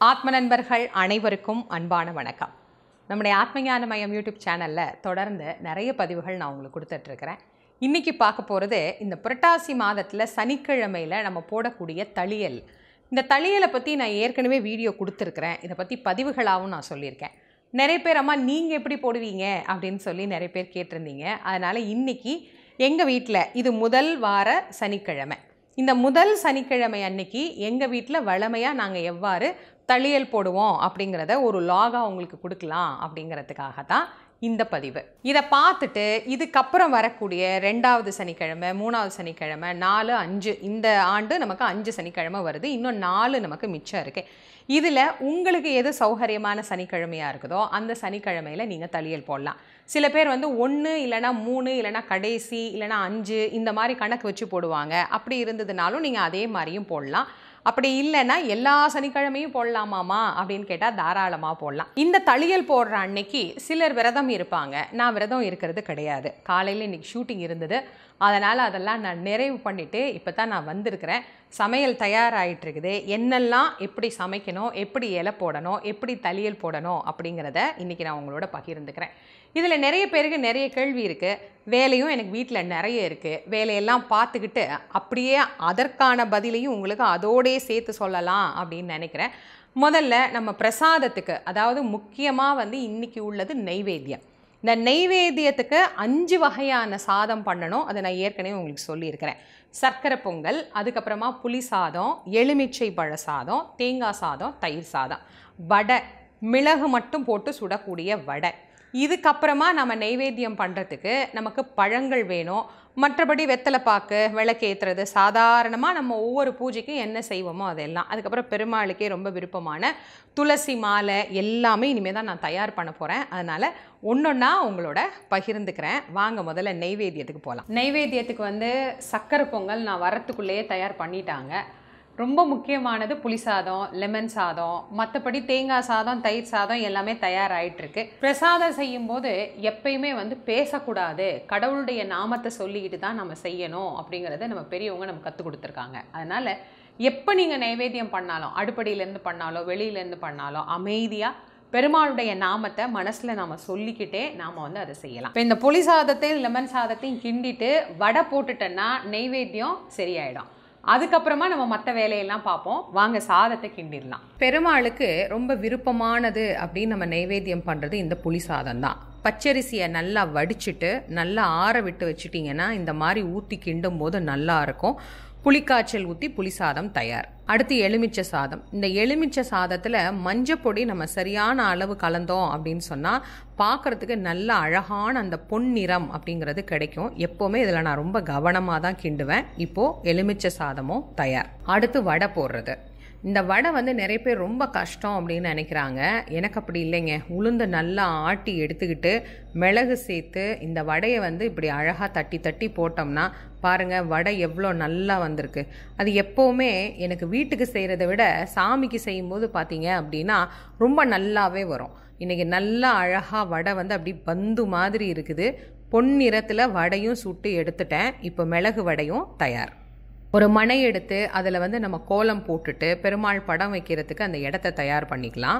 ஆத்ம நண்பர்கள் அனைவருக்கும் அன்பான வணக்கம் நம்முடைய ஆத்மஞான மயம் யூடியூப் சேனலில் தொடர்ந்து நிறைய பதிவுகள் நான் உங்களுக்கு கொடுத்துட்ருக்கிறேன் இன்றைக்கி பார்க்க போகிறது இந்த புரட்டாசி மாதத்தில் சனிக்கிழமையில் நம்ம போடக்கூடிய தளியல் இந்த தளியலை பற்றி நான் ஏற்கனவே வீடியோ கொடுத்துருக்குறேன் இதை பற்றி பதிவுகளாகவும் நான் சொல்லியிருக்கேன் நிறைய பேர் அம்மா நீங்கள் எப்படி போடுவீங்க அப்படின்னு சொல்லி நிறைய பேர் கேட்டிருந்தீங்க அதனால் இன்றைக்கி எங்கள் வீட்டில் இது முதல் வார சனிக்கிழமை இந்த முதல் சனிக்கிழமை அன்னைக்கு எங்கள் வீட்டில் வழமையாக நாங்கள் எவ்வாறு தளியல் போடுவோம் அப்படிங்கிறத ஒரு லாகாக உங்களுக்கு கொடுக்கலாம் அப்படிங்கிறதுக்காக தான் இந்த பதிவு இதை பார்த்துட்டு இதுக்கப்புறம் வரக்கூடிய ரெண்டாவது சனிக்கிழமை மூணாவது சனிக்கிழமை நாலு அஞ்சு இந்த ஆண்டு நமக்கு அஞ்சு சனிக்கிழமை வருது இன்னும் நாலு நமக்கு மிச்சம் இருக்குது இதில் உங்களுக்கு எது சௌகரியமான சனிக்கிழமையாக இருக்குதோ அந்த சனிக்கிழமையில் நீங்கள் தளியல் போடலாம் சில பேர் வந்து ஒன்று இல்லைனா மூணு இல்லைனா கடைசி இல்லைனா அஞ்சு இந்த மாதிரி கணக்கு வச்சு போடுவாங்க அப்படி இருந்ததுனாலும் நீங்கள் அதே மாதிரியும் போடலாம் அப்படி இல்லைன்னா எல்லா சனிக்கிழமையும் போடலாமாமா அப்படின்னு கேட்டால் தாராளமாக போடலாம் இந்த தளியல் போடுற அன்னைக்கு சிலர் விரதம் இருப்பாங்க நான் விரதம் இருக்கிறது கிடையாது காலையில் இன்றைக்கி ஷூட்டிங் இருந்தது அதனால் அதெல்லாம் நான் நிறைவு பண்ணிவிட்டு இப்போ தான் நான் வந்திருக்கிறேன் சமையல் தயாராகிட்டு இருக்குது என்னெல்லாம் எப்படி சமைக்கணும் எப்படி இலை போடணும் எப்படி தளியல் போடணும் அப்படிங்கிறத இன்றைக்கி நான் உங்களோட பகிர்ந்துக்கிறேன் இதில் நிறைய பேருக்கு நிறைய கேள்வி இருக்குது வேலையும் எனக்கு வீட்டில் நிறைய இருக்குது வேலையெல்லாம் பார்த்துக்கிட்டு அப்படியே அதற்கான பதிலையும் உங்களுக்கு அதோடே சேர்த்து சொல்லலாம் அப்படின்னு நினைக்கிறேன் முதல்ல நம்ம பிரசாதத்துக்கு அதாவது முக்கியமாக வந்து இன்றைக்கி உள்ளது நெய்வேத்தியம் இந்த நெய்வேத்தியத்துக்கு அஞ்சு வகையான சாதம் பண்ணணும் அதை நான் ஏற்கனவே உங்களுக்கு சொல்லியிருக்கிறேன் சர்க்கரை பொங்கல் அதுக்கப்புறமா புளி சாதம் எலுமிச்சை பழ சாதம் தேங்காய் சாதம் தயிர் சாதம் வடை மிளகு மட்டும் போட்டு சுடக்கூடிய வடை இதுக்கப்புறமா நம்ம நெய்வேத்தியம் பண்ணுறதுக்கு நமக்கு பழங்கள் வேணும் மற்றபடி வெத்தலைப்பாக்கு விளக்கேற்றுறது சாதாரணமாக நம்ம ஒவ்வொரு பூஜைக்கும் என்ன செய்வோமோ அதெல்லாம் அதுக்கப்புறம் பெருமாளுக்கே ரொம்ப விருப்பமான துளசி மாலை எல்லாமே இனிமேல் தான் நான் தயார் பண்ண போகிறேன் அதனால் ஒன்றொன்னா உங்களோட பகிர்ந்துக்கிறேன் வாங்க முதல்ல நெய்வேத்தியத்துக்கு போகலாம் நெய்வேத்தியத்துக்கு வந்து சக்கரை பொங்கல் நான் வரத்துக்குள்ளேயே தயார் பண்ணிட்டாங்க ரொம்ப முக்கியமானது புளி சாதம் லெமன் சாதம் மற்றபடி தேங்காய் சாதம் தயிர் சாதம் எல்லாமே தயாராகிட்டுருக்கு பிரசாதம் செய்யும்போது எப்பயுமே வந்து பேசக்கூடாது கடவுளுடைய நாமத்தை சொல்லிக்கிட்டு தான் நம்ம செய்யணும் அப்படிங்கிறத நம்ம பெரியவங்க நம்ம கற்றுக் கொடுத்துருக்காங்க அதனால் எப்போ நீங்கள் நைவேத்தியம் பண்ணாலும் அடுப்படியிலேருந்து பண்ணாலோ வெளியிலேருந்து பண்ணாலோ அமைதியாக பெருமாளுடைய நாமத்தை மனசில் நாம் சொல்லிக்கிட்டே நாம் வந்து அதை செய்யலாம் இப்போ இந்த புளி சாதத்தையும் லெமன் சாதத்தையும் கிண்டிட்டு வடை போட்டுட்டேன்னா நெய்வேத்தியம் சரியாயிடும் அதுக்கப்புறமா நம்ம மற்ற வேலையெல்லாம் பார்ப்போம் வாங்க சாதத்தை கிண்டிடலாம் பெருமாளுக்கு ரொம்ப விருப்பமானது அப்படின்னு நம்ம நைவேத்தியம் பண்ணுறது இந்த புளி சாதம் தான் பச்சரிசியை நல்லா வடிச்சிட்டு நல்லா ஆற விட்டு வச்சுட்டிங்கன்னா இந்த மாதிரி ஊற்றி கிண்டும் போது நல்லா இருக்கும் புளிக்காய்ச்சல் ஊற்றி புளி சாதம் தயார் அடுத்து எலுமிச்சை சாதம் இந்த எலுமிச்சை சாதத்தில் மஞ்சப்பொடி நம்ம சரியான அளவு கலந்தோம் அப்படின்னு சொன்னால் பார்க்குறதுக்கு நல்ல அழகான அந்த பொன்னிறம் அப்படிங்கிறது கிடைக்கும் எப்போவுமே இதில் நான் ரொம்ப கவனமாக தான் கிண்டுவேன் இப்போது எலுமிச்சை சாதமும் தயார் அடுத்து வடை போடுறது இந்த வடை வந்து நிறைய பேர் ரொம்ப கஷ்டம் அப்படின்னு நினைக்கிறாங்க எனக்கு அப்படி இல்லைங்க உளுந்து நல்லா ஆட்டி எடுத்துக்கிட்டு மிளகு சேர்த்து இந்த வடையை வந்து இப்படி அழகாக தட்டி தட்டி போட்டோம்னா பாருங்கள் வடை எவ்வளோ நல்லா வந்திருக்கு அது எப்போவுமே எனக்கு வீட்டுக்கு செய்கிறத விட சாமிக்கு செய்யும்போது பார்த்தீங்க அப்படின்னா ரொம்ப நல்லாவே வரும் இன்றைக்கி நல்லா அழகாக வடை வந்து அப்படி பந்து மாதிரி இருக்குது பொன்னிறத்தில் வடையும் சுட்டு எடுத்துட்டேன் இப்போ மிளகு வடையும் தயார் ஒரு மனை எடுத்து அதில் வந்து நம்ம கோலம் போட்டுட்டு பெருமாள் படம் வைக்கிறதுக்கு அந்த இடத்த தயார் பண்ணிக்கலாம்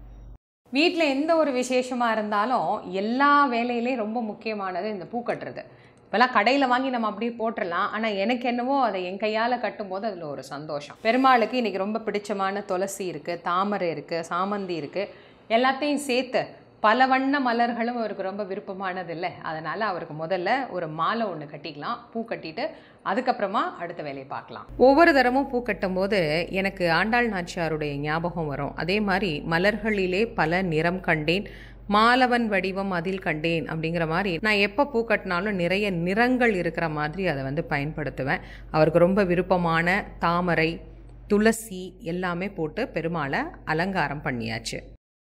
வீட்டில் எந்த ஒரு விசேஷமாக இருந்தாலும் எல்லா வேலையிலையும் ரொம்ப முக்கியமானது இந்த பூ கட்டுறது இப்போல்லாம் கடையில் வாங்கி நம்ம அப்படியே போட்டுடலாம் ஆனால் எனக்கு என்னவோ அதை என் கையால் கட்டும்போது அதில் ஒரு சந்தோஷம் பெருமாளுக்கு இன்றைக்கி ரொம்ப பிடிச்சமான துளசி இருக்குது தாமரை இருக்குது சாமந்தி இருக்குது எல்லாத்தையும் சேர்த்து பல வண்ண மலர்களும் அவருக்கு ரொம்ப விருப்பமானது இல்லை அதனால் அவருக்கு முதல்ல ஒரு மாலை ஒன்று கட்டிக்கலாம் பூ கட்டிட்டு அதுக்கப்புறமா அடுத்த வேலையை பார்க்கலாம் ஒவ்வொரு தரமும் பூ கட்டும் போது எனக்கு ஆண்டாள் நாச்சியாருடைய ஞாபகம் வரும் அதே மாதிரி மலர்களிலே பல நிறம் கண்டேன் மாலவன் வடிவம் அதில் கண்டேன் அப்படிங்கிற மாதிரி நான் எப்போ பூ கட்டினாலும் நிறைய நிறங்கள் இருக்கிற மாதிரி அதை வந்து பயன்படுத்துவேன் அவருக்கு ரொம்ப விருப்பமான தாமரை துளசி எல்லாமே போட்டு பெருமாளை அலங்காரம் பண்ணியாச்சு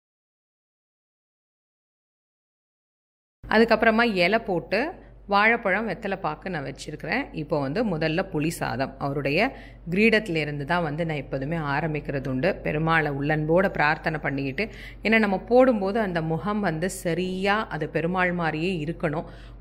அதுக்கப்புறமா இலை போட்டு வாழைப்பழம் வெத்தலை பாக்கு நான் வச்சுருக்கிறேன் இப்போ வந்து முதல்ல புளி சாதம் அவருடைய கிரீடத்திலேருந்து தான் வந்து நான் எப்போதுமே ஆரம்பிக்கிறது உண்டு பெருமாளை உள்ளன்போடு பிரார்த்தனை பண்ணிக்கிட்டு ஏன்னா நம்ம போடும்போது அந்த முகம் வந்து சரியாக அது பெருமாள் மாதிரியே இருக்கணும்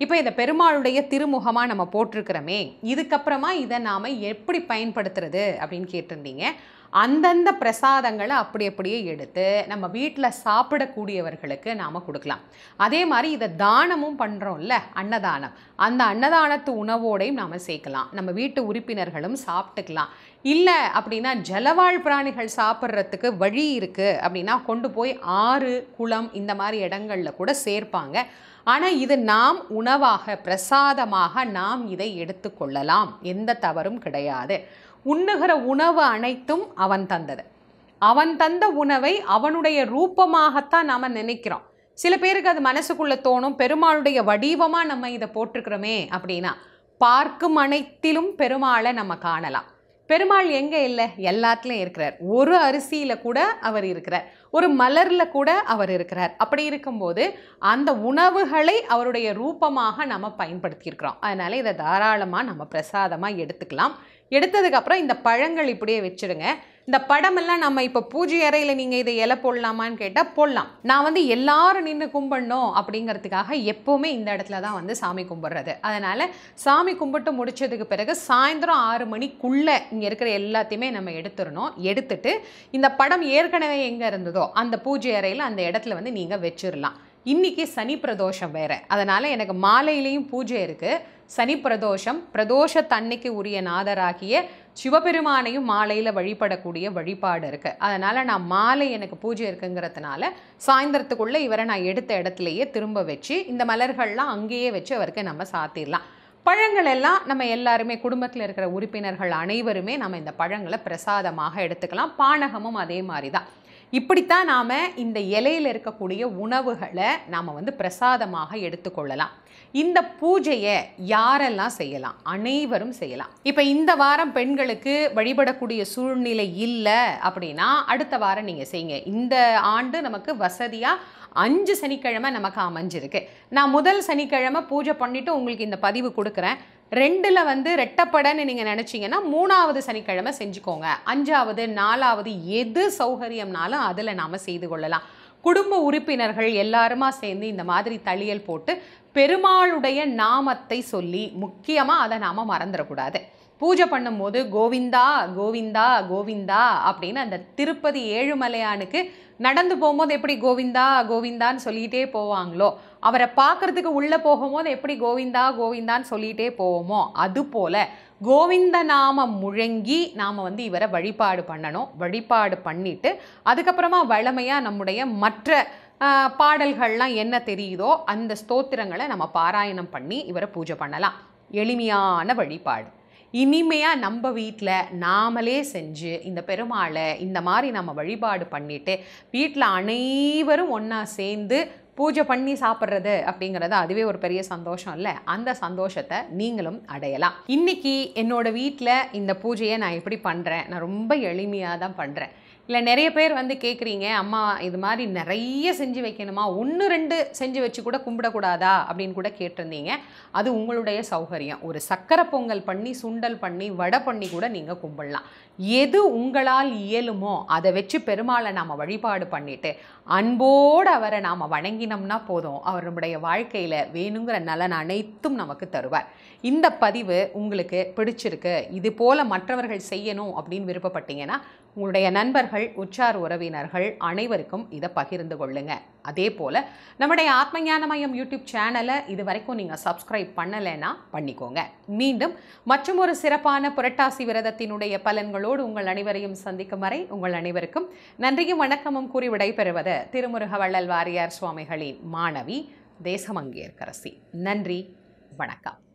இப்போ இதை பெருமாளுடைய திருமுகமாக நம்ம போட்டிருக்கிறோமே இதுக்கப்புறமா இதை நாம் எப்படி பயன்படுத்துறது அப்படின்னு கேட்டிருந்தீங்க அந்தந்த பிரசாதங்களை அப்படி அப்படியே எடுத்து நம்ம வீட்டில் சாப்பிடக்கூடியவர்களுக்கு நாம் கொடுக்கலாம் அதே மாதிரி இதை தானமும் பண்ணுறோம்ல அன்னதானம் அந்த அன்னதானத்து உணவோடையும் நாம் சேர்க்கலாம் நம்ம வீட்டு உறுப்பினர்களும் சாப்பிட்டுக்கலாம் இல்லை அப்படின்னா ஜலவாழ் பிராணிகள் சாப்பிட்றதுக்கு வழி இருக்குது அப்படின்னா கொண்டு போய் ஆறு குளம் இந்த மாதிரி இடங்களில் கூட சேர்ப்பாங்க ஆனால் இது நாம் உணவாக பிரசாதமாக நாம் இதை எடுத்துக்கொள்ளலாம் எந்த தவறும் கிடையாது உண்ணுகிற உணவு அனைத்தும் அவன் தந்தது அவன் தந்த உணவை அவனுடைய ரூபமாகத்தான் நாம் நினைக்கிறோம் சில பேருக்கு அது மனசுக்குள்ளே தோணும் பெருமாளுடைய வடிவமாக நம்ம இதை போட்டிருக்கிறோமே அப்படின்னா பார்க்கும் அனைத்திலும் பெருமாளை நம்ம காணலாம் பெருமாள் எங்கே இல்லை எல்லாத்துலேயும் இருக்கிறார் ஒரு அரிசியில் கூட அவர் இருக்கிறார் ஒரு மலரில் கூட அவர் இருக்கிறார் அப்படி இருக்கும்போது அந்த உணவுகளை அவருடைய ரூபமாக நம்ம பயன்படுத்தியிருக்கிறோம் அதனால் இதை தாராளமாக நம்ம பிரசாதமாக எடுத்துக்கலாம் எடுத்ததுக்கப்புறம் இந்த பழங்கள் இப்படியே வச்சுடுங்க இந்த படமெல்லாம் நம்ம இப்போ பூஜை அறையில் நீங்கள் இதை இலை போடலாமான்னு கேட்டால் போடலாம் நான் வந்து எல்லாரும் நின்று கும்பிடணும் அப்படிங்கிறதுக்காக எப்போவுமே இந்த இடத்துல தான் வந்து சாமி கும்பிட்றது அதனால் சாமி கும்பிட்டு முடிச்சதுக்கு பிறகு சாயந்தரம் ஆறு மணிக்குள்ளே இங்கே இருக்கிற எல்லாத்தையுமே நம்ம எடுத்துடணும் எடுத்துட்டு இந்த படம் ஏற்கனவே எங்கே இருந்ததோ அந்த பூஜை அறையில் அந்த இடத்துல வந்து நீங்கள் வச்சிடலாம் இன்னைக்கு சனி பிரதோஷம் வேற அதனால எனக்கு மாலையிலையும் பூஜை இருக்கு சனி பிரதோஷம் பிரதோஷத்தன்னைக்கு உரிய நாதராகிய சிவபெருமானையும் மாலையில் வழிபடக்கூடிய வழிபாடு இருக்கு அதனால நான் மாலை எனக்கு பூஜை இருக்குங்கிறதுனால சாயந்தரத்துக்குள்ள இவரை நான் எடுத்த இடத்துலையே திரும்ப வச்சு இந்த மலர்கள்லாம் அங்கேயே வச்சு அவருக்கு நம்ம சாத்திடலாம் பழங்கள் எல்லாம் நம்ம எல்லாருமே குடும்பத்தில் இருக்கிற உறுப்பினர்கள் அனைவருமே நம்ம இந்த பழங்களை பிரசாதமாக எடுத்துக்கலாம் பானகமும் அதே மாதிரி தான் இப்படித்தான் நாம் இந்த இலையில் இருக்கக்கூடிய உணவுகளை நாம் வந்து பிரசாதமாக எடுத்துக்கொள்ளலாம் இந்த பூஜையை யாரெல்லாம் செய்யலாம் அனைவரும் செய்யலாம் இப்போ இந்த வாரம் பெண்களுக்கு வழிபடக்கூடிய சூழ்நிலை இல்லை அப்படின்னா அடுத்த வாரம் நீங்கள் செய்யுங்க இந்த ஆண்டு நமக்கு வசதியாக அஞ்சு சனிக்கிழமை நமக்கு அமைஞ்சிருக்கு நான் முதல் சனிக்கிழமை பூஜை பண்ணிவிட்டு உங்களுக்கு இந்த பதிவு கொடுக்குறேன் ரெண்டில் வந்து ரெட்டப்படன்னு நீங்கள் நினச்சிங்கன்னா மூணாவது சனிக்கிழமை செஞ்சுக்கோங்க அஞ்சாவது நாலாவது எது சௌகரியம்னாலும் அதில் நாம் செய்து கொள்ளலாம் குடும்ப உறுப்பினர்கள் எல்லாருமா சேர்ந்து இந்த மாதிரி தளியல் போட்டு பெருமாளுடைய நாமத்தை சொல்லி முக்கியமாக அதை நாம் மறந்துடக்கூடாது பூஜை பண்ணும்போது கோவிந்தா கோவிந்தா கோவிந்தா அப்படின்னு அந்த திருப்பதி ஏழுமலையானுக்கு நடந்து போகும்போது எப்படி கோவிந்தா கோவிந்தான்னு சொல்லிகிட்டே போவாங்களோ அவரை பார்க்கறதுக்கு உள்ளே போகும்போது எப்படி கோவிந்தா கோவிந்தான்னு சொல்லிகிட்டே போவோமோ அதுபோல கோவிந்த நாமம் முழங்கி நாம் வந்து இவரை வழிபாடு பண்ணணும் வழிபாடு பண்ணிட்டு அதுக்கப்புறமா வழமையாக நம்முடைய மற்ற ஆஹ், பாடல்கள்லாம் என்ன தெரியுதோ அந்த ஸ்தோத்திரங்களை நம்ம பாராயணம் பண்ணி இவரை பூஜை பண்ணலாம் எளிமையான வழிபாடு இனிமையாக நம்ம வீட்டில் நாமளே செஞ்சு இந்த பெருமாளை இந்த மாதிரி நம்ம வழிபாடு பண்ணிட்டு வீட்டில் அனைவரும் ஒன்றா சேர்ந்து பூஜை பண்ணி சாப்பிட்றது அப்படிங்கிறது அதுவே ஒரு பெரிய சந்தோஷம் இல்லை அந்த சந்தோஷத்தை நீங்களும் அடையலாம் இன்னைக்கு என்னோட வீட்டில் இந்த பூஜையை நான் எப்படி பண்ணுறேன் நான் ரொம்ப எளிமையாக தான் பண்ணுறேன் இல்லை நிறைய பேர் வந்து கேட்குறீங்க அம்மா இது மாதிரி நிறைய செஞ்சு வைக்கணுமா ஒன்று ரெண்டு செஞ்சு வச்சு கூட கும்பிடக்கூடாதா அப்படின்னு கூட கேட்டிருந்தீங்க அது உங்களுடைய சௌகரியம் ஒரு சக்கரை பொங்கல் பண்ணி சுண்டல் பண்ணி வடை பண்ணி கூட நீங்கள் கும்பிடலாம் எது உங்களால் இயலுமோ அதை வச்சு பெருமாளை நாம் வழிபாடு பண்ணிட்டு அன்போடு அவரை நாம் வணங்கினோம்னா போதும் அவர் நம்முடைய வாழ்க்கையில் வேணுங்கிற நலன் அனைத்தும் நமக்கு தருவார் இந்த பதிவு உங்களுக்கு பிடிச்சிருக்கு இது போல மற்றவர்கள் செய்யணும் அப்படின்னு விருப்பப்பட்டீங்கன்னா உங்களுடைய நண்பர்கள் உற்றார் உறவினர்கள் அனைவருக்கும் இதை பகிர்ந்து கொள்ளுங்க அதே போல் நம்முடைய ஆத்மஞானமயம் யூடியூப் சேனலை இது வரைக்கும் நீங்கள் சப்ஸ்கிரைப் பண்ணலைன்னா பண்ணிக்கோங்க மீண்டும் மற்றும் ஒரு சிறப்பான புரட்டாசி விரதத்தினுடைய பலன்களோடு உங்கள் அனைவரையும் சந்திக்கும் வரை உங்கள் அனைவருக்கும் நன்றியும் வணக்கமும் கூறி விடைபெறுவது திருமுருக வள்ளல் வாரியார் சுவாமிகளின் மாணவி தேசமங்கேற்கரசி நன்றி வணக்கம்